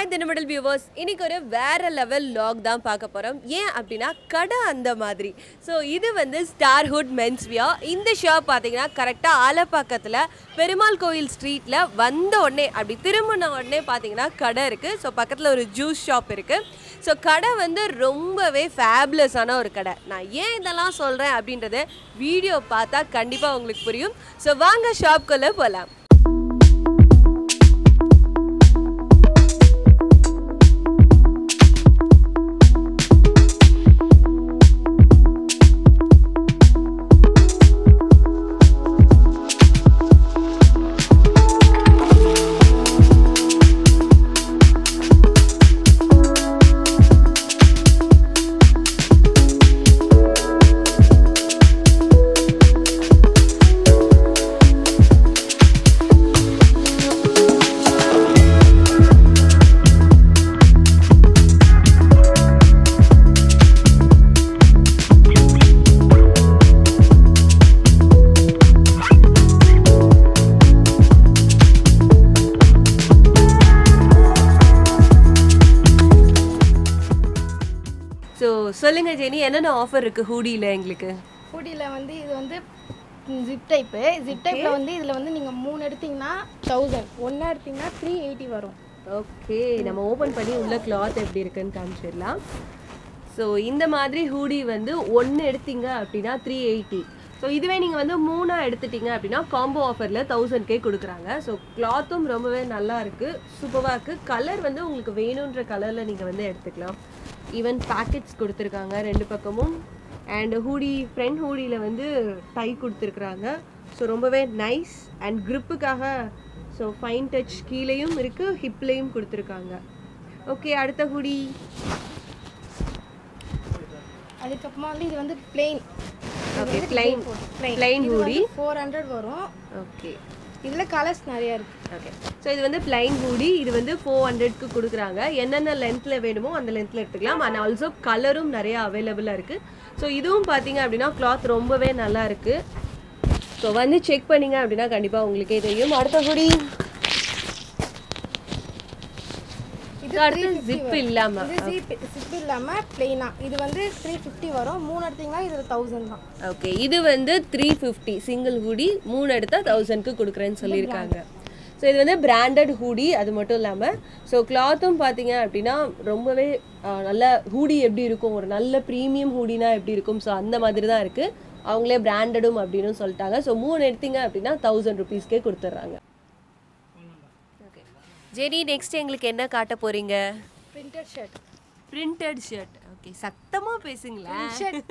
hi தினமிடல் viewers இன்னைக்கு ஒரு வேற லெவல் லாக் தான் பார்க்க போகிறோம் ஏன் அப்படின்னா கடை அந்த மாதிரி ஸோ இது வந்து ஸ்டார்ஹுட் மென்ஸ்வியா இந்த ஷாப் பார்த்தீங்கன்னா கரெக்டாக ஆலப்பாக்கத்தில் பெருமாள் கோயில் ஸ்ட்ரீட்டில் வந்த உடனே அப்படி திரும்பின உடனே பார்த்தீங்கன்னா கடை இருக்குது ஸோ பக்கத்தில் ஒரு ஜூஸ் ஷாப் இருக்குது ஸோ கடை வந்து ரொம்பவே ஃபேப்லஸான ஒரு கடை நான் ஏன் இதெல்லாம் சொல்கிறேன் அப்படின்றத வீடியோ பார்த்தா கண்டிப்பாக உங்களுக்கு புரியும் ஸோ வாங்க ஷாப்குள்ளே போகலாம் ஸோ சொல்லுங்க ஜெனி என்னென்ன ஆஃபர் இருக்கு ஹூடியில் எங்களுக்கு ஹூடியில் வந்து இது வந்து ஜிப் டைப்பு ஜிப் டைப்பில் வந்து இதில் வந்து நீங்கள் மூணு எடுத்தீங்கன்னா தௌசண்ட் ஒன்றா எடுத்தீங்கன்னா த்ரீ எயிட்டி வரும் ஓகே நம்ம ஓப்பன் பண்ணி உள்ள கிளாத் எப்படி இருக்குன்னு காமிச்சிடலாம் ஸோ இந்த மாதிரி ஹூடி வந்து ஒன்று எடுத்தீங்க அப்படின்னா த்ரீ எயிட்டி ஸோ இதுவே நீங்கள் வந்து மூணாக எடுத்துட்டீங்க அப்படின்னா காம்போ ஆஃபரில் தௌசண்ட் கே கொடுக்குறாங்க ஸோ கிளாத்தும் ரொம்பவே நல்லா இருக்குது சூப்பராக இருக்குது கலர் வந்து உங்களுக்கு வேணுன்ற கலரில் நீங்கள் வந்து எடுத்துக்கலாம் ஈவன் பேக்கெட்ஸ் கொடுத்துருக்காங்க ரெண்டு பக்கமும் அண்ட் ஹூடி ஃப்ரண்ட் ஹூடியில் வந்து டை கொடுத்துருக்குறாங்க ஸோ ரொம்பவே நைஸ் அண்ட் gripக்காக ஸோ ஃபைன் டச் கீழேயும் இருக்குது ஹிப்லேயும் கொடுத்துருக்காங்க ஓகே அடுத்த ஹூடி அதுக்கப்புறமா வந்து இது வந்து plain okay plain plain hoodie four hundred வரும் ஓகே இதில் கலர்ஸ் நிறையா இருக்குது ஓகே ஸோ இது வந்து பிளைன் ஹூடி இது வந்து ஃபோர் ஹண்ட்ரட்க்கு கொடுக்குறாங்க என்னென்ன லென்த்தில் வேணுமோ அந்த லென்த்தில் எடுத்துக்கலாம் அண்ட் ஆல்சோ கலரும் நிறைய அவைலபிளாக இருக்குது ஸோ இதுவும் பார்த்தீங்க அப்படின்னா கிளாத் ரொம்பவே நல்லா இருக்குது ஸோ வந்து செக் பண்ணீங்க அப்படின்னா கண்டிப்பாக உங்களுக்கே தெரியும் அடுத்த ஹூடி இது அடுத்து ஜிப் இல்லாமல் இது ஜிப் ஜிப் இல்லாமல் பிளெயினாக இது வந்து த்ரீ ஃபிஃப்டி வரும் மூணு எடுத்தீங்கன்னா இது தௌசண்ட் தான் ஓகே இது வந்து த்ரீ ஃபிஃப்டி சிங்கிள் ஹூடி மூணு எடுத்தால் தௌசண்ட்க்கு கொடுக்குறேன்னு சொல்லியிருக்காங்க ஸோ இது வந்து பிராண்டட் ஹூடி அது மட்டும் இல்லாமல் ஸோ கிளாத்தும் பார்த்தீங்க அப்படின்னா ரொம்பவே ஆஹ், நல்ல ஹூடி எப்படி இருக்கும் ஒரு நல்ல ப்ரீமியம் ஹூடினா எப்படி இருக்கும் ஸோ அந்த மாதிரி தான் இருக்குது அவங்களே பிராண்டடும் அப்படின்னு சொல்லிட்டாங்க ஸோ மூணு எடுத்தீங்க அப்படின்னா தௌசண்ட் ருபீஸ்க்கே கொடுத்துட்றாங்க ஓகே ஜெனி நெக்ஸ்ட் எங்களுக்கு என்ன காட்ட போகிறீங்க printed shirt printed shirt okay சத்தமாக பேசுங்களேன்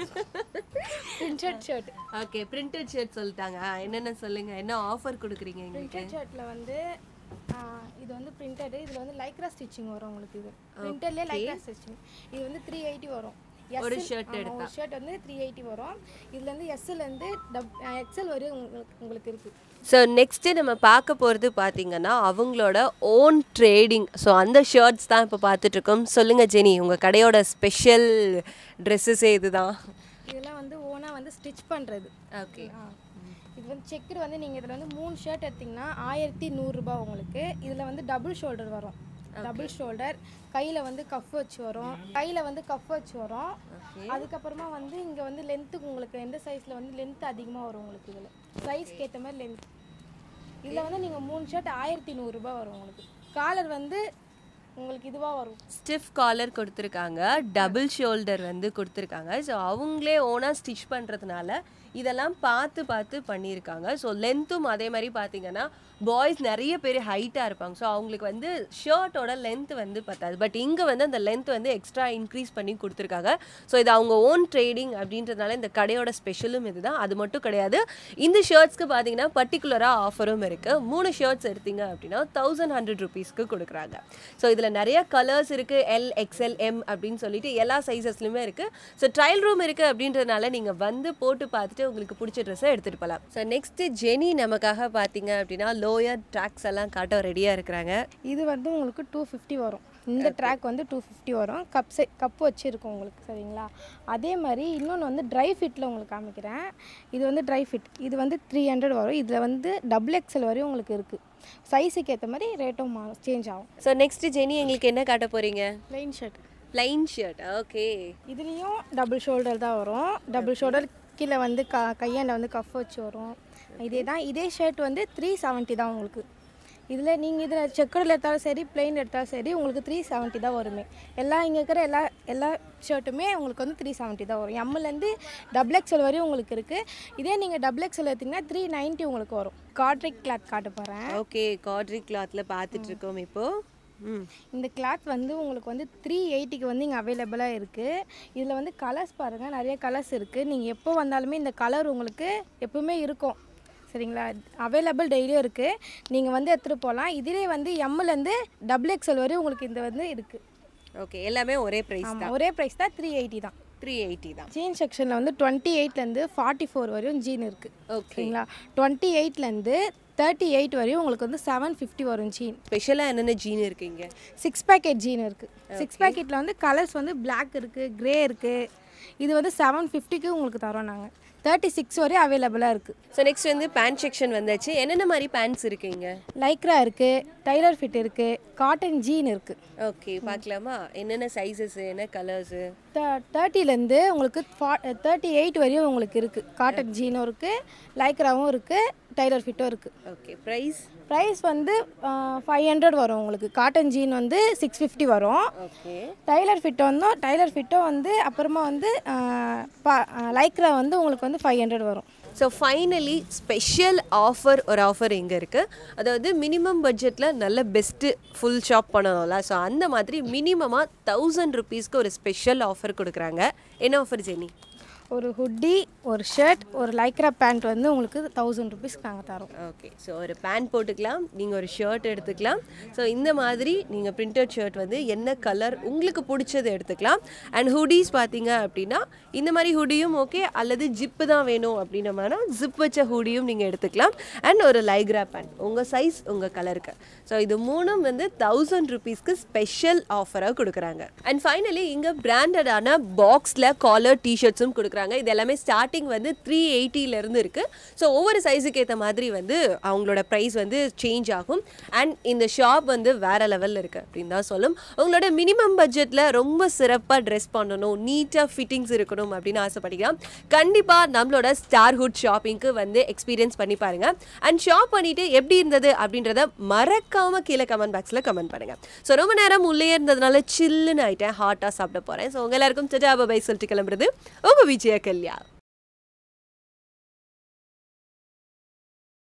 printed shirt okay printed shirt சொல்லிட்டாங்க ஆ, என்னென்ன சொல்லுங்க என்ன ஆஃபர் கொடுக்குறீங்க எங்களுக்கு பிரிண்டட் ஷர்ட்டில் வந்து ஆ, இது வந்து பிரிண்டடு இதில் வந்து லைக்ரா ஸ்டிச்சிங் வரும் உங்களுக்கு இது பிரிண்டட்லேயே லைக்ரா ஸ்டிச்சிங் இது வந்து த்ரீ எயிட்டி வரும் ஒரு SL shirt ஆமா, ஒரு ஷர்ட் வந்து த்ரீ எயிட்டி வரும் இதில் வந்து எஸ்எல்லேருந்து டப் எக்ஸல் வரையும் உங்களுக்கு உங்களுக்கு இருக்குது ஸோ நெக்ஸ்ட்டு நம்ம பார்க்க போகிறது பார்த்தீங்கன்னா அவங்களோட ஓன் ட்ரேடிங் ஸோ அந்த ஷர்ட்ஸ் தான் இப்போ பார்த்துட்ருக்கோம் சொல்லுங்கள் ஜெனி உங்கள் கடையோட ஸ்பெஷல் ட்ரெஸ்ஸஸே இதுதான் இதெல்லாம் வந்து ஓனாக வந்து ஸ்டிச் பண்ணுறது ஓகே இது வந்து செக்குடு வந்து நீங்கள் இதில் வந்து மூணு ஷர்ட் எடுத்தீங்கன்னா ஆயிரத்தி நூறுரூபா உங்களுக்கு இதில் வந்து டபுள் ஷோல்டர் வரும் டபுள் ஷோல்டர் கையில் வந்து கஃப் வச்சு வரும் கையில் வந்து கஃப் வச்சு வரும் அதுக்கப்புறமா வந்து இங்கே வந்து லென்த்துக்கு உங்களுக்கு எந்த சைஸில் வந்து லென்த் அதிகமாக வரும் உங்களுக்கு இதில் சைஸ்க்கு ஏற்ற மாதிரி லென்த் இதில் வந்து நீங்கள் மூணு ஷர்ட் ஆயிரத்தி நூறுரூபா வரும் உங்களுக்கு காலர் வந்து உங்களுக்கு இதுவாக வரும் ஸ்டிஃப் காலர் கொடுத்துருக்காங்க டபுள் ஷோல்டர் வந்து கொடுத்துருக்காங்க ஸோ அவங்களே ஓனாக ஸ்டிச் பண்ணுறதுனால இதெல்லாம் பார்த்து பார்த்து பண்ணியிருக்காங்க ஸோ லென்த்தும் அதே மாதிரி பார்த்தீங்கன்னா பாய்ஸ் நிறைய பேர் ஹைட்டாக இருப்பாங்க ஸோ அவங்களுக்கு வந்து ஷர்ட்டோட லென்த் வந்து பத்தாது பட் இங்கே வந்து அந்த லென்த் வந்து எக்ஸ்ட்ரா இன்க்ரீஸ் பண்ணி கொடுத்துருக்காங்க ஸோ இது அவங்க ஓன் ட்ரேடிங் அப்படின்றதுனால இந்த கடையோட ஸ்பெஷலும் இதுதான் அது மட்டும் கிடையாது இந்த ஷர்ட்ஸ்க்கு பார்த்தீங்கன்னா பர்டிகுலராக ஆஃபரும் இருக்குது மூணு ஷர்ட்ஸ் எடுத்தீங்க அப்படின்னா தௌசண்ட் ஹண்ட்ரட் ருபீஸ்க்கு கொடுக்குறாங்க ஸோ இதில் நிறைய கலர்ஸ் இருக்குது எல் எக்ஸ்எல் எம் அப்படின்னு சொல்லிட்டு எல்லா சைஸஸ்லையுமே இருக்குது ஸோ ட்ரையல் ரூம் இருக்குது அப்படின்றதுனால நீங்கள் வந்து போட்டு பார்த்துட்டு பார்த்துட்டு உங்களுக்கு பிடிச்ச ட்ரெஸ்ஸை எடுத்துகிட்டு போகலாம் ஸோ நெக்ஸ்ட்டு ஜெனி நமக்காக பார்த்தீங்க அப்படின்னா லோயர் ட்ராக்ஸ் எல்லாம் காட்ட ரெடியாக இருக்கிறாங்க இது வந்து உங்களுக்கு டூ ஃபிஃப்டி வரும் இந்த ட்ராக் வந்து டூ ஃபிஃப்டி வரும் கப் சை கப்பு வச்சு இருக்கும் உங்களுக்கு சரிங்களா அதே மாதிரி இன்னொன்று வந்து ட்ரை ஃபிட்டில் உங்களுக்கு காமிக்கிறேன் இது வந்து ட்ரை ஃபிட் இது வந்து த்ரீ ஹண்ட்ரட் வரும் இதில் வந்து டபுள் எக்ஸல் வரையும் உங்களுக்கு இருக்குது சைஸுக்கு ஏற்ற மாதிரி ரேட்டும் மாறும் சேஞ்ச் ஆகும் ஸோ நெக்ஸ்ட்டு ஜெனி எங்களுக்கு என்ன காட்ட போகிறீங்க plain shirt plain shirt okay இதுலேயும் டபுள் ஷோல்டர் தான் வரும் டபுள் ஷோல்டர் கீழே வந்து க கையாண்ட வந்து கஃப் வச்சு வரும் இதே தான் இதே ஷர்ட் வந்து த்ரீ செவன்ட்டி தான் உங்களுக்கு இதில் நீங்கள் இதில் செக்கடில் எடுத்தாலும் சரி பிளெயின் எடுத்தாலும் சரி உங்களுக்கு த்ரீ செவன்ட்டி தான் வருமே எல்லா இங்கே இருக்கிற எல்லா எல்லா ஷர்ட்டுமே உங்களுக்கு வந்து த்ரீ செவன்ட்டி தான் வரும் எம்எல்லேருந்து டபுள் எக்ஸல் வரையும் உங்களுக்கு இருக்குது இதே நீங்கள் டபுள் எக்ஸல் எடுத்திங்கன்னா த்ரீ நைன்ட்டி உங்களுக்கு வரும் காட்ரிக் கிளாத் காட்ட போகிறேன் ஓகே காட்ரி கிளாத்தில் பார்த்துட்டு இருக்கோம் இப்போ ம் இந்த கிளாத் வந்து உங்களுக்கு வந்து த்ரீ எயிட்டிக்கு வந்து இங்கே அவைலபிளாக இருக்குது இதில் வந்து கலர்ஸ் பாருங்கள் நிறைய கலர்ஸ் இருக்குது நீங்கள் எப்போ வந்தாலுமே இந்த கலர் உங்களுக்கு எப்பவுமே இருக்கும் சரிங்களா அவைலபிள் டெய்லியும் இருக்குது நீங்கள் வந்து எடுத்துகிட்டு போகலாம் இதிலே வந்து எம்லேருந்து டபுள் எக்ஸல் வரையும் உங்களுக்கு இந்த வந்து இருக்குது ஓகே எல்லாமே ஒரே ப்ரைஸ் தான் ஆமாம் ஒரே ப்ரைஸ் தான் த்ரீ எயிட்டி தான் த்ரீ எயிட்டி தான் ஜீன் செக்ஷனில் வந்து டுவெண்ட்டி எயிட்லேருந்து ஃபார்ட்டி ஃபோர் வரையும் ஜீன் இருக்குது ஓகே சரிங்களா டுவெண்ட்டி எயிட்லேருந்து தேர்ட்டி எயிட் வரையும் உங்களுக்கு வந்து செவன் ஃபிஃப்டி வரும் ஜீன் ஸ்பெஷலாக என்னென்ன ஜீன் இருக்கீங்க சிக்ஸ் பேக்கெட் ஜீன் இருக்குது சிக்ஸ் பேக்கெட்டில் வந்து கலர்ஸ் வந்து Black இருக்குது க்ரே இருக்குது இது வந்து செவன் ஃபிஃப்டிக்கு உங்களுக்கு தரோம் நாங்கள் தேர்ட்டி சிக்ஸ் வரையும் அவைலபிளாக இருக்குது ஸோ நெக்ஸ்ட் வந்து பேண்ட் செக்ஷன் வந்தாச்சு என்னென்ன மாதிரி பேண்ட்ஸ் இருக்குங்க லைக்ரா இருக்குது டைலர் ஃபிட் இருக்குது காட்டன் ஜீன் இருக்குது ஓகே பார்க்கலாமா என்னென்ன சைஸஸ் என்ன கலர்ஸு தேர்ட்டிலேருந்து உங்களுக்கு ஃபா தேர்ட்டி எயிட் வரையும் உங்களுக்கு இருக்குது காட்டன் ஜீனும் இருக்குது லைக்ராவும் இருக்குது டைலர் ஃபிட்டும் இருக்குது ஓகே ப்ரைஸ் ப்ரைஸ் வந்து ஃபைவ் ஹண்ட்ரட் வரும் உங்களுக்கு காட்டன் ஜீன் வந்து சிக்ஸ் ஃபிஃப்டி வரும் ஓகே டைலர் ஃபிட் வந்தோம் டைலர் ஃபிட்டும் வந்து அப்புறமா வந்து லைக்ரா வந்து உங்களுக்கு வந்து ஃபைவ் ஹண்ட்ரட் வரும் ஸோ ஃபைனலி ஸ்பெஷல் ஆஃபர் ஒரு ஆஃபர் எங்கே இருக்குது அதாவது மினிமம் பட்ஜெட்டில் நல்ல பெஸ்ட்டு ஃபுல் ஷாப் பண்ணணும்ல ஸோ அந்த மாதிரி மினிமமாக தௌசண்ட் ருபீஸ்க்கு ஒரு ஸ்பெஷல் ஆஃபர் கொடுக்குறாங்க என்ன ஆஃபர் ஜெனி ஒரு ஹுட்டி ஒரு ஷர்ட் ஒரு லைக்ரா பேண்ட் வந்து உங்களுக்கு தௌசண்ட் ருபீஸ்க்கு நாங்கள் தரோம் ஓகே ஸோ ஒரு பேண்ட் போட்டுக்கலாம் நீங்கள் ஒரு ஷர்ட் எடுத்துக்கலாம் ஸோ இந்த மாதிரி நீங்கள் பிரிண்டட் ஷர்ட் வந்து என்ன கலர் உங்களுக்கு பிடிச்சது எடுத்துக்கலாம் அண்ட் ஹுடிஸ் பார்த்தீங்க அப்படின்னா இந்த மாதிரி ஹுடியும் ஓகே அல்லது ஜிப்பு தான் வேணும் அப்படின்ற மாதிரி ஜிப் வச்ச ஹுடியும் நீங்கள் எடுத்துக்கலாம் அண்ட் ஒரு லைக்ரா பேண்ட் உங்கள் சைஸ் உங்கள் கலருக்கு ஸோ இது மூணும் வந்து தௌசண்ட் ருபீஸ்க்கு ஸ்பெஷல் ஆஃபராக கொடுக்குறாங்க அண்ட் ஃபைனலி இங்கே பிராண்டடான பாக்ஸில் காலர் டிஷர்ட்ஸும் கொடுக்குறாங்க இது எல்லாமே ஸ்டார்டிங் வந்து த்ரீ இருந்து இருக்குது ஸோ ஒவ்வொரு சைஸுக்கு ஏற்ற மாதிரி வந்து அவங்களோட ப்ரைஸ் வந்து சேஞ்ச் ஆகும் அண்ட் இந்த ஷாப் வந்து வேற லெவலில் இருக்குது அப்படின்னு தான் சொல்லும் உங்களோட மினிமம் பட்ஜெட்டில் ரொம்ப சிறப்பாக ட்ரெஸ் பண்ணணும் நீட்டாக ஃபிட்டிங்ஸ் இருக்கணும் அப்படின்னு ஆசைப்பட்டீங்கன்னா கண்டிப்பாக நம்மளோட ஸ்டார்ஹுட் ஷாப்பிங்க்கு வந்து எக்ஸ்பீரியன்ஸ் பண்ணி பாருங்க அண்ட் ஷாப் பண்ணிட்டு எப்படி இருந்தது அப்படின்றத மறக்காம கீழே கமெண்ட் பாக்ஸில் கமெண்ட் பண்ணுங்க ஸோ ரொம்ப நேரம் உள்ளே இருந்ததுனால சில்லுன்னு ஆயிட்டேன் ஹாட்டாக சாப்பிட போகிறேன் ஸோ உங்க எல்லாருக்கும் டட்டா பை சொல்லிட்டு கிளம்புறது உங்கள் விஜய கல்யா